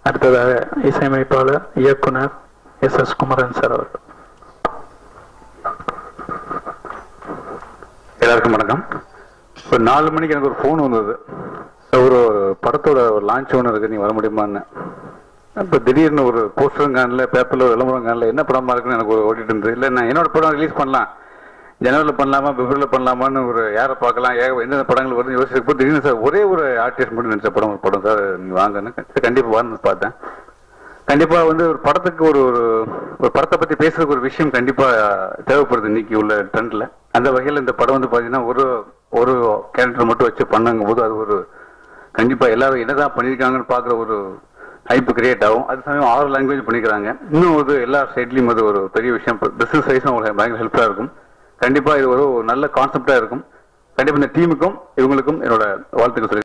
அடுத்ததாக இசையமைப்பாளர் இயக்குனர் எஸ் எஸ் குமரன் சார் அவர்கள் எல்லாருக்கும் வணக்கம் ஒரு நாலு மணிக்கு எனக்கு ஒரு ஃபோன் வந்தது ஒரு படத்தோட ஒரு லான்ச் ஒன்று இருக்கு நீ வர முடியுமான்னு இப்போ திடீர்னு ஒரு போஸ்டரும் காணல பேப்பரில் ஒரு விளம்பரம் காணல என்ன படமா இருக்குன்னு எனக்கு ஒரு ஓடிட்டு இருந்தது இல்லை நான் என்னோட படம் ரிலீஸ் பண்ணலாம் ஜனவரியில் பண்ணலாமா பிப்ரவரியில் பண்ணலாமான்னு ஒரு யாரை பார்க்கலாம் ஏக எந்தெந்த படங்கள் வருதுன்னு யோசிச்சப்போ திடீர்னு சார் ஒரே ஒரு ஆர்டிஸ்ட் மட்டும் நினச்ச படம் ஒரு படம் சார் நீங்கள் வாங்கன்னு கண்டிப்பாக வான்னு பார்த்தேன் கண்டிப்பா வந்து ஒரு படத்துக்கு ஒரு ஒரு ஒரு படத்தை பத்தி பேசுறதுக்கு ஒரு விஷயம் கண்டிப்பா தேவைப்படுது இன்னைக்கு உள்ள ட்ரெண்ட்ல அந்த வகையில இந்த படம் வந்து பாத்தீங்கன்னா ஒரு ஒரு கேரக்டர் மட்டும் வச்சு பண்ணாங்க போது அது ஒரு கண்டிப்பா எல்லாரும் என்னதான் பண்ணிருக்காங்கன்னு பாக்குற ஒரு ஹைப் கிரியேட் ஆகும் அது சமயம் ஆறு லாங்குவேஜ் பண்ணிக்கிறாங்க இன்னும் ஒரு எல்லா சைட்லயும் அது ஒரு பெரிய விஷயம் பிசினஸ் வைஸும் உங்களுக்கு பயங்கர ஹெல்ப்ஃபுல்லா இருக்கும் கண்டிப்பா இது ஒரு நல்ல கான்செப்டா இருக்கும் கண்டிப்பா இந்த டீமுக்கும் இவங்களுக்கும் என்னோட வாழ்த்துக்கள் சொல்லி